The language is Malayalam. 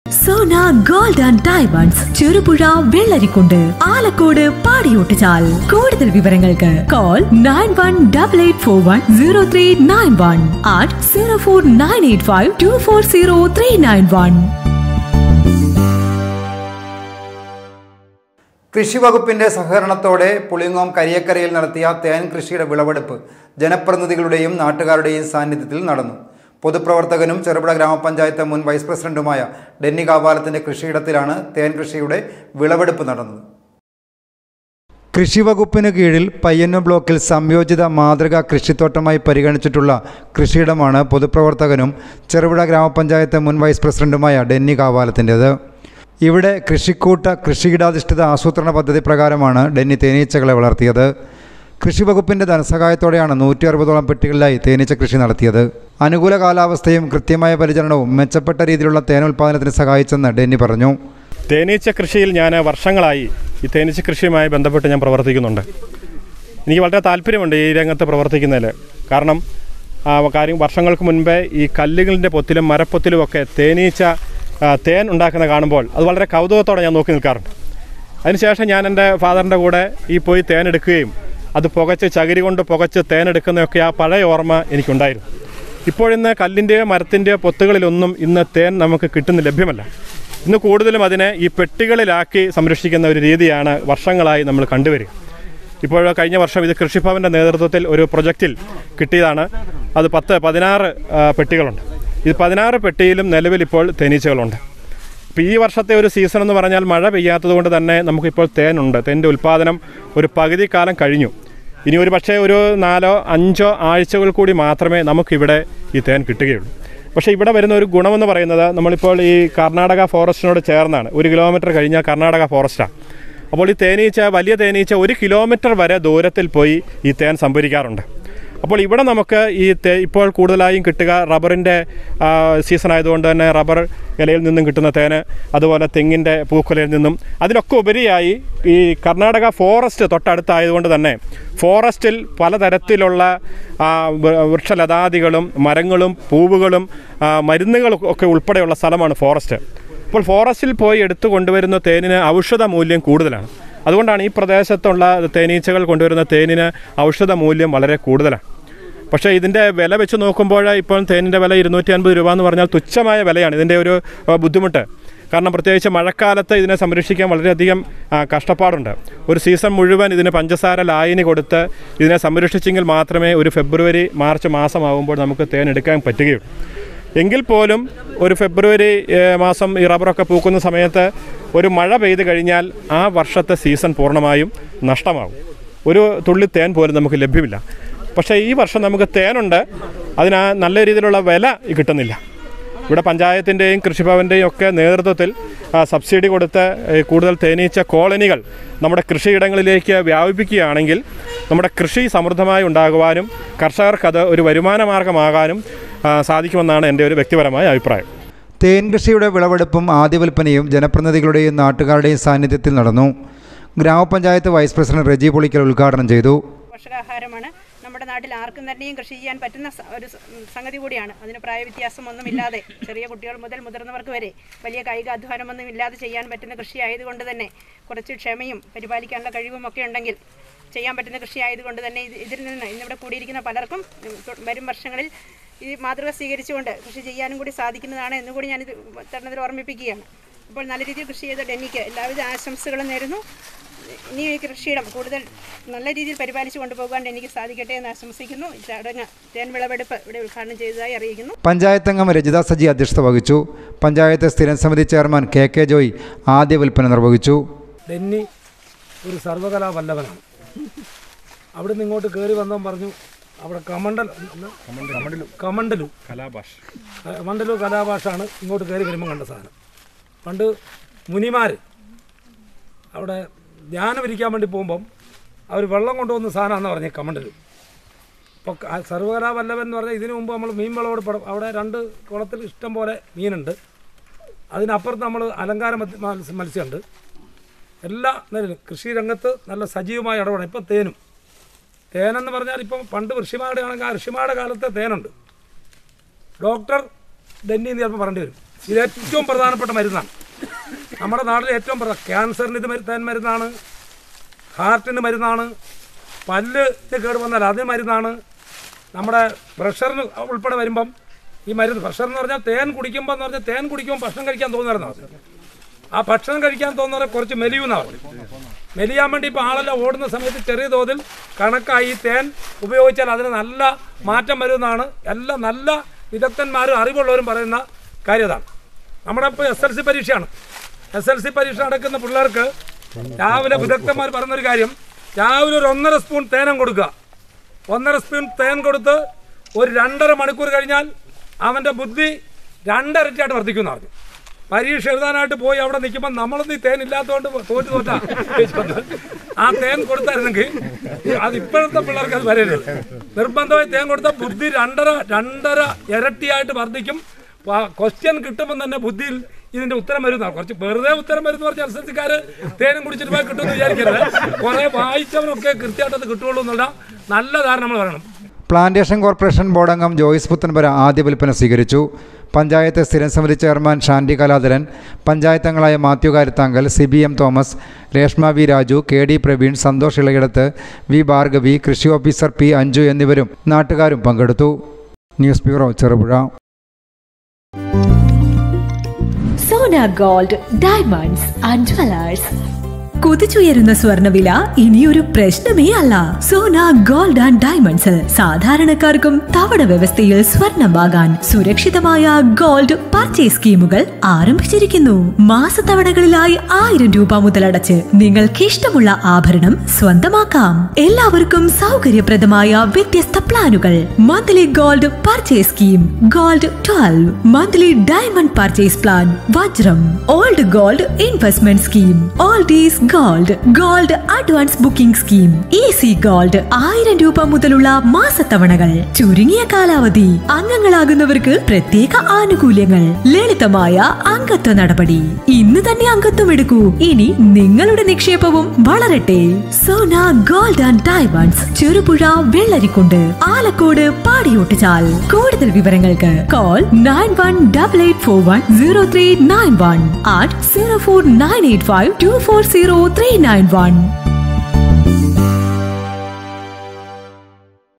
Sona gold and diamonds Cherupuzha Vellarikundu Alakode Padiyottuchal കൂടുതൽ വിവരങ്ങൾക്ക് call nine one double eight four one zero three nine one eight zero four nine eight five two four zero three nine one കൃഷി വകുപ്പിന്റെ സഹകരണത്തോടെ പുളിങ്ങോം കരിയക്കരയിൽ നടത്തിയ തേൻ കൃഷിയുടെ വിളവെടുപ്പ് ജനപ്രതിനിധികളുടെയും നാട്ടുകാരുടെയും സാന്നിധ്യത്തിൽ നടന്നു പൊതുപ്രവർത്തകനും ചെറുപുഴ ഗ്രാമപഞ്ചായത്ത് മുൻ വൈസ് പ്രസിഡന്റുമായ ഡെന്നി കാവാലത്തിന്റെ കൃഷിയിടത്തിലാണ് തേൻ കൃഷിയുടെ വിളവെടുപ്പ് നടന്നത് കൃഷി വകുപ്പിന് കീഴിൽ പയ്യന്നൂർ ബ്ലോക്കിൽ സംയോജിത മാതൃകാ കൃഷിത്തോട്ടമായി പരിഗണിച്ചിട്ടുള്ള കൃഷിയിടമാണ് പൊതുപ്രവർത്തകനും ചെറുപുഴ ഗ്രാമപഞ്ചായത്ത് മുൻ വൈസ് പ്രസിഡന്റുമായ ഡെന്നി കാവാലത്തിൻ്റെത് ഇവിടെ കൃഷിക്കൂട്ട കൃഷിയിടാധിഷ്ഠിത ആസൂത്രണ പദ്ധതി പ്രകാരമാണ് ഡെന്നി തേനീച്ചകളെ വളർത്തിയത് കൃഷി വകുപ്പിൻ്റെ ധനസഹായത്തോടെയാണ് നൂറ്റി അറുപതോളം പെട്ടികളിലായി തേനീച്ച കൃഷി നടത്തിയത് അനുകൂല കാലാവസ്ഥയും കൃത്യമായ പരിചരണവും മെച്ചപ്പെട്ട രീതിയിലുള്ള തേൻ ഉൽപ്പാദനത്തിന് സഹായിച്ചെന്ന് ഡെന്നി പറഞ്ഞു തേനീച്ച കൃഷിയിൽ ഞാൻ വർഷങ്ങളായി ഈ തേനീച്ച കൃഷിയുമായി ബന്ധപ്പെട്ട് ഞാൻ പ്രവർത്തിക്കുന്നുണ്ട് എനിക്ക് വളരെ താല്പര്യമുണ്ട് ഈ രംഗത്ത് പ്രവർത്തിക്കുന്നതിൽ കാരണം ആ, കാര്യം വർഷങ്ങൾക്ക് മുൻപേ ഈ കല്ലുകളിൻ്റെ പൊത്തിലും മരപ്പൊത്തിലും ഒക്കെ തേനീച്ച ആ, തേൻ ഉണ്ടാക്കുന്ന കാണുമ്പോൾ അത് വളരെ കൗതുകത്തോടെ ഞാൻ നോക്കി നിൽക്കാറുണ്ട് അതിനുശേഷം ഞാൻ എൻ്റെ ഫാദറിൻ്റെ കൂടെ ഈ പോയി തേൻ എടുക്കുകയും അത് പുകച്ച് ചകിരി കൊണ്ട് പുകച്ച് തേൻ എടുക്കുന്നതൊക്കെ ആ പഴയ ഓർമ്മ എനിക്കുണ്ടായിരുന്നു ഇപ്പോഴിന്ന് കല്ലിൻ്റെയോ മരത്തിൻ്റെയോ പൊത്തുകളിലൊന്നും ഇന്ന് തേൻ നമുക്ക് കിട്ടുന്ന ലഭ്യമല്ല ഇന്ന് കൂടുതലും അതിനെ ഈ പെട്ടികളിലാക്കി സംരക്ഷിക്കുന്ന ഒരു രീതിയാണ് വർഷങ്ങളായി നമ്മൾ കണ്ടുവരിക ഇപ്പോൾ കഴിഞ്ഞ വർഷം ഇത് കൃഷിഭവൻ്റെ നേതൃത്വത്തിൽ ഒരു പ്രൊജക്റ്റിൽ കിട്ടിയതാണ് അത് പത്ത് പതിനാറ് ആ, പെട്ടികളുണ്ട് ഇത് പതിനാറ് പെട്ടിയിലും നിലവിൽ ഇപ്പോൾ തേനീച്ചകളുണ്ട് ഇപ്പോൾ ഈ വർഷത്തെ ഒരു സീസൺ എന്ന് പറഞ്ഞാൽ മഴ പെയ്യാത്തത് കൊണ്ട് തന്നെ നമുക്കിപ്പോൾ തേനുണ്ട് തേൻ്റെ ഉൽപ്പാദനം ഒരു പകുതി കാലം കഴിഞ്ഞു ഇനി ഒരു പക്ഷേ ഒരു നാലോ അഞ്ചോ ആഴ്ചകൾ കൂടി മാത്രമേ നമുക്കിവിടെ ഈ തേൻ കിട്ടുകയുള്ളൂ പക്ഷേ ഇവിടെ വരുന്ന ഒരു ഗുണമെന്ന് പറയുന്നത് നമ്മളിപ്പോൾ ഈ കർണാടക ഫോറസ്റ്റിനോട് ചേർന്നാണ് ഒരു കിലോമീറ്റർ കഴിഞ്ഞാൽ കർണാടക ഫോറസ്റ്റാണ് അപ്പോൾ ഈ തേനീച്ച വലിയ തേനീച്ച ഒരു കിലോമീറ്റർ വരെ ദൂരത്തിൽ പോയി ഈ തേൻ സംഭരിക്കാറുണ്ട് അപ്പോൾ ഇവിടെ നമുക്ക് ഈ തേ ഇപ്പോൾ കൂടുതലായും കിട്ടുക റബ്ബറിൻ്റെ സീസൺ ആയതുകൊണ്ട് തന്നെ റബ്ബർ ഇലയിൽ നിന്നും കിട്ടുന്ന തേന് അതുപോലെ തെങ്ങിൻ്റെ പൂക്കുലയിൽ നിന്നും അതിലൊക്കെ ഉപരിയായി ഈ കർണാടക ഫോറസ്റ്റ് തൊട്ടടുത്തായതുകൊണ്ട് തന്നെ ഫോറസ്റ്റിൽ പലതരത്തിലുള്ള ആ, വൃ- വൃക്ഷലതാദികളും മരങ്ങളും പൂവുകളും ആ, മരുന്നുകളും ഒക്കെ ഉൾപ്പെടെയുള്ള സ്ഥലമാണ് ഫോറസ്റ്റ് അപ്പോൾ ഫോറസ്റ്റിൽ പോയി എടുത്തു കൊണ്ടുവരുന്ന തേനിന് ഔഷധ മൂല്യം കൂടുതലാണ് അതുകൊണ്ടാണ് ഈ പ്രദേശത്തുള്ള തേനീച്ചകൾ കൊണ്ടുവരുന്ന തേനിന് ഔഷധ മൂല്യം വളരെ കൂടുതലാണ് പക്ഷേ ഇതിൻ്റെ വില വെച്ച് നോക്കുമ്പോൾ ഇപ്പോൾ തേനിൻ്റെ വില ഇരുന്നൂറ്റി അൻപത് രൂപ എന്ന് പറഞ്ഞാൽ തുച്ഛമായ വിലയാണ് ഇതിൻ്റെ ഒരു ആ, ബുദ്ധിമുട്ട് കാരണം പ്രത്യേകിച്ച് മഴക്കാലത്ത് ഇതിനെ സംരക്ഷിക്കാൻ വളരെയധികം ആ, കഷ്ടപ്പാടുണ്ട് ഒരു സീസൺ മുഴുവൻ ഇതിന് പഞ്ചസാര ലായനി കൊടുത്ത് ഇതിനെ സംരക്ഷിച്ചെങ്കിൽ മാത്രമേ ഒരു ഫെബ്രുവരി മാർച്ച് മാസമാകുമ്പോൾ നമുക്ക് തേൻ എടുക്കാൻ പറ്റുകയുള്ളൂ എങ്കിൽ പോലും ഒരു ഫെബ്രുവരി ഏഹ്, മാസം ഈ റബ്ബറൊക്കെ പൂക്കുന്ന സമയത്ത് ഒരു മഴ പെയ്ത് കഴിഞ്ഞാൽ ആ വർഷത്തെ സീസൺ പൂർണ്ണമായും നഷ്ടമാകും ഒരു തുള്ളി തേൻ പോലും നമുക്ക് ലഭ്യമില്ല പക്ഷേ ഈ വർഷം നമുക്ക് തേനുണ്ട് അതിന് ആ നല്ല രീതിയിലുള്ള വില കിട്ടുന്നില്ല ഇവിടെ പഞ്ചായത്തിൻ്റെയും കൃഷിഭവൻ്റെയും ഒക്കെ നേതൃത്വത്തിൽ ആ, സബ്സിഡി കൊടുത്ത് ഏ, കൂടുതൽ തേനീച്ച കോളനികൾ നമ്മുടെ കൃഷിയിടങ്ങളിലേക്ക് വ്യാപിപ്പിക്കുകയാണെങ്കിൽ നമ്മുടെ കൃഷി സമൃദ്ധമായി ഉണ്ടാകുവാനും കർഷകർക്കത് ഒരു വരുമാന മാർഗമാകാനും ആ, സാധിക്കുമെന്നാണ് എൻ്റെ ഒരു വ്യക്തിപരമായ അഭിപ്രായം തേൻ കൃഷിയുടെ വിളവെടുപ്പും ആദ്യ വിൽപ്പനയും ജനപ്രതിനിധികളുടെയും നാട്ടുകാരുടെയും സാന്നിധ്യത്തിൽ നടന്നു ഗ്രാമപഞ്ചായത്ത് വൈസ് പ്രസിഡന്റ് റെജി പൊളിക്കൽ ഉദ്ഘാടനം ചെയ്തു പോഷകാഹാരമാണ് നമ്മുടെ നാട്ടിൽ ആർക്കും തന്നെയും കൃഷി ചെയ്യാൻ പറ്റുന്ന സ- ഒരു സ- ഉം, സംഗതി കൂടിയാണ് അതിന് പ്രായവ്യത്യാസമൊന്നുമില്ലാതെ ചെറിയ കുട്ടികൾ മുതൽ മുതിർന്നവർക്ക് വരെ വലിയ കായിക അധ്വാനമൊന്നും ഇല്ലാതെ ചെയ്യാൻ പറ്റുന്ന കൃഷി ആയതുകൊണ്ട് തന്നെ കുറച്ച് ക്ഷമയും പരിപാലിക്കാനുള്ള കഴിവും ഒക്കെ ഉണ്ടെങ്കിൽ ചെയ്യാൻ പറ്റുന്ന കൃഷി ആയതുകൊണ്ട് തന്നെ ഇത് ഇതിൽ നിന്ന് ഇന്നിവിടെ കൂടിയിരിക്കുന്ന പലർക്കും ഉം, തു- വരും വർഷങ്ങളിൽ ഈ മാതൃക സ്വീകരിച്ചുകൊണ്ട് കൃഷി ചെയ്യാനും കൂടി സാധിക്കുന്നതാണ് എന്നുകൂടി ഞാനിത് തരണത്തിൽ ഓർമ്മിപ്പിക്കുകയാണ് അപ്പോൾ നല്ല രീതിയിൽ കൃഷി ചെയ്ത ഡെന്നിക്ക് എല്ലാവിധ ആശംസകളും നേരുന്നു ഇനി ഈ കൃഷിയിടം കൂടുതൽ നല്ല രീതിയിൽ പരിപാലിച്ചു കൊണ്ടുപോകാൻ എനിക്ക് സാധിക്കട്ടെ എന്ന് ആശംസിക്കുന്നു ഈ ചടങ്ങ് തേൻ വിളവെടുപ്പ് ഇവിടെ ഉദ്ഘാടനം ചെയ്തതായി അറിയിക്കുന്നു പഞ്ചായത്ത് അംഗം രജിത സജി അധ്യക്ഷത വഹിച്ചു പഞ്ചായത്ത് സ്ഥിരം സമിതി ചെയർമാൻ കെ കെ ജോയ് ആദ്യ വിൽപ്പന നിർവഹിച്ചു ഡെന്നി ഒരു സർവകലാ വല്ലഭനാണ് അവിടെ നിന്ന് ഇങ്ങോട്ട് കയറി വന്നവൻ പറഞ്ഞു അവിടെ കമണ്ടൽ കമണ്ടലു കമണ്ടലു കലാഭാഷ കമണ്ടലു കലാഭാഷാണ് ഇങ്ങോട്ട് കയറി വരുമ്പോൾ കണ്ട സാധനം പണ്ട് മുനിമാർ അവിടെ ധ്യാനം ഇരിക്കാൻ വേണ്ടി പോകുമ്പം അവർ വെള്ളം കൊണ്ടുവന്ന സാധനമാണെന്ന് പറഞ്ഞത് കമണ്ടലു ഇപ്പോൾ സർവകലാ വല്ലഭൻ എന്ന് പറഞ്ഞാൽ ഇതിനു മുമ്പ് നമ്മൾ മീൻ വിളവോട് പടം അവിടെ രണ്ട് കുളത്തിൽ ഇഷ്ടം പോലെ മീനുണ്ട് അതിനപ്പുറത്ത് നമ്മൾ അലങ്കാര മത്സ്യ- മത്സ്യ- മത്സ്യമുണ്ട് എല്ലാ നിലയിലും കൃഷി രംഗത്ത് നല്ല സജീവമായ ഇടപെടണം ഇപ്പം തേനും തേനെന്ന് പറഞ്ഞാൽ ഇപ്പം പണ്ട് ഋഷിമാരുടെ ആണെങ്കിൽ ആ ഋഷിമാരുടെ കാലത്തെ തേനുണ്ട് ഡോക്ടർ ധന്യ എന്ന് ചിലപ്പോൾ പറയേണ്ടി വരും ഇത് ഏറ്റവും പ്രധാനപ്പെട്ട മരുന്നാണ് നമ്മുടെ നാട്ടിൽ ഏറ്റവും പ്രധാന ക്യാൻസറിന് ഇത് മരു- തേൻ മരുന്നാണ് ഹാർട്ടിന് മരുന്നാണ് പല്ലിന് കേട് വന്നാൽ അതിന് മരുന്നാണ് നമ്മുടെ പ്രഷറിന് ഉൾപ്പെടെ വരുമ്പം ഈ മരുന്ന് പ്രഷർ എന്ന് പറഞ്ഞാൽ തേൻ കുടിക്കുമ്പോൾ എന്ന് പറഞ്ഞാൽ തേൻ കുടിക്കുമ്പോൾ ഭക്ഷണം കഴിക്കാൻ തോന്നുമായിരുന്നു ആ ഭക്ഷണം കഴിക്കാൻ തോന്നുന്നവരെ കുറച്ച് മെലിയുന്നാണ് മെലിയാൻ വേണ്ടി ഇപ്പോൾ ആളെല്ലാം ഓടുന്ന സമയത്ത് ചെറിയ തോതിൽ കണക്കായി ഈ തേൻ ഉപയോഗിച്ചാൽ അതിന് നല്ല മാറ്റം വരുമെന്നാണ് എല്ലാ നല്ല വിദഗ്ധന്മാരും അറിവുള്ളവരും പറയുന്ന കാര്യതാണ് നമ്മുടെ ഇപ്പോൾ എസ് എൽ സി പരീക്ഷയാണ് എസ് എൽ സി പരീക്ഷ നടക്കുന്ന പിള്ളേർക്ക് രാവിലെ വിദഗ്ധന്മാർ പറയുന്നൊരു കാര്യം രാവിലെ ഒരു ഒന്നര സ്പൂൺ തേനം കൊടുക്കുക ഒന്നര സ്പൂൺ തേൻ കൊടുത്ത് ഒരു രണ്ടര മണിക്കൂർ കഴിഞ്ഞാൽ അവൻ്റെ ബുദ്ധി രണ്ടരട്ടിയായിട്ട് വർദ്ധിക്കുമെന്ന് പറഞ്ഞു പരീക്ഷ എഴുതാനായിട്ട് പോയി അവിടെ നിൽക്കുമ്പോൾ നമ്മളൊന്നും ഈ തേൻ ഇല്ലാത്തതുകൊണ്ട് തോറ്റു തോറ്റാ ആ തേൻ കൊടുത്തായിരുന്നെങ്കിൽ അത് ഇപ്പോഴത്തെ പിള്ളേർക്ക് അത് വരരുത് നിർബന്ധമായി തേൻ കൊടുത്താൽ ബുദ്ധി രണ്ടര രണ്ടര ഇരട്ടിയായിട്ട് വർദ്ധിക്കും ക്വസ്റ്റ്യൻ കിട്ടുമ്പോൾ തന്നെ ബുദ്ധിയിൽ ഇതിന്റെ ഉത്തരം വരുന്നതാണ് കുറച്ച് വെറുതെ ഉത്തരം വരുന്ന പറഞ്ഞ എസ് എൽ സിക്കാർ തേനും കുടിച്ചിട്ട് പോയി കിട്ടുമെന്ന് വിചാരിക്കരുത് കുറെ വായിച്ചവരൊക്കെ കൃത്യമായിട്ട് അത് കിട്ടുള്ളൂ എന്നുള്ള നല്ല ധാരണ നമ്മൾ പറയണം പ്ലാന്റേഷൻ കോർപ്പറേഷൻ ബോർഡ് അംഗം ജോയിസ് പുത്തൻപുര ആദ്യ വിൽപ്പന സ്വീകരിച്ചു പഞ്ചായത്ത് സ്ഥിരം സമിതി ചെയർമാൻ ഷാൻഡി കലാധരൻ പഞ്ചായത്ത് അംഗങ്ങളായ Mathew Karuthankal C B M Thomas Reshma V Raju K D Praveen Santhosh Ilayidathu V Bhargavi കൃഷി ഓഫീസർ പി അഞ്ജു എന്നിവരും നാട്ടുകാരും പങ്കെടുത്തു news bureau Cherupuzha Sona gold diamonds and jewellers കുതിച്ചുയരുന്ന സ്വർണ്ണവില ഇനിയൊരു പ്രശ്നമേ അല്ല സോന ഗോൾഡ് ആൻഡ് ഡയമണ്ട്സിൽ സാധാരണക്കാർക്കും തവണ വ്യവസ്ഥയിൽ സ്വർണം വാങ്ങാൻ സുരക്ഷിതമായ ഗോൾഡ് പർച്ചേസ് സ്കീമുകൾ ആരംഭിച്ചിരിക്കുന്നു മാസത്തവണകളിലായി ആയിരം രൂപ മുതലടച്ച് നിങ്ങൾക്ക് ഇഷ്ടമുള്ള ആഭരണം സ്വന്തമാക്കാം എല്ലാവർക്കും സൗകര്യപ്രദമായ വ്യത്യസ്ത പ്ലാനുകൾ monthly gold purchase scheme gold twelve monthly diamond purchase plan വജ്രം old gold investment scheme oldies gold gold advance booking scheme easy gold ആയിരം രൂപ മുതലുള്ള മാസത്തവണകൾ ചുരുങ്ങിയ കാലാവധി അംഗങ്ങളാകുന്നവർക്ക് പ്രത്യേക ആനുകൂല്യങ്ങൾ ലളിതമായ അംഗത്വ നടപടി ഇന്ന് തന്നെ അംഗത്വം എടുക്കൂ ഇനി നിങ്ങളുടെ നിക്ഷേപവും വളരട്ടെ Sona gold and diamonds Cherupuzha Vellarikundu Alakode Padiyottuchal കൂടുതൽ വിവരങ്ങൾക്ക് call nine one double eight four one zero three nine one eight zero four nine eight five two four zero three nine one